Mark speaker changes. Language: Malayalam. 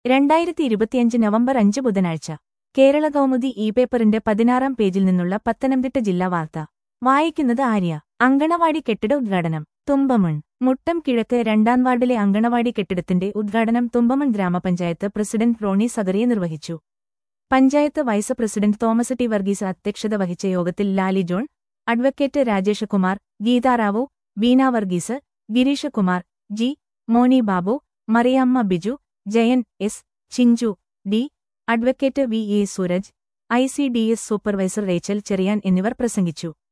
Speaker 1: രണ്ടായിരത്തി ഇരുപത്തിയഞ്ച് നവംബർ അഞ്ച് ബുധനാഴ്ച കേരള കൗമുദി ഇ പേപ്പറിന്റെ പതിനാറാം പേജിൽ നിന്നുള്ള പത്തനംതിട്ട ജില്ലാ വാർത്ത വായിക്കുന്നത് ആര്യ അങ്കണവാടി കെട്ടിട ഉദ്ഘാടനം തുമ്പമൺ മുട്ടം കിഴക്ക് രണ്ടാം വാർഡിലെ അങ്കണവാടി കെട്ടിടത്തിന്റെ ഉദ്ഘാടനം തുമ്പമൺ ഗ്രാമപഞ്ചായത്ത് പ്രസിഡന്റ് റോണി സഗറിയെ നിർവഹിച്ചു panchayat vice president Thomas T Varghese അധ്യക്ഷത വഹിച്ച യോഗത്തിൽ Lali John advocate Rajesh Kumar Geetharao Veena Varghese Girish Kumar G Moni Babu Mariyamma Biju Jayan S Chinchu D advocate V A Sooraj I C D S supervisor Rachel Cherian എന്നിവർ പ്രസംഗിച്ചു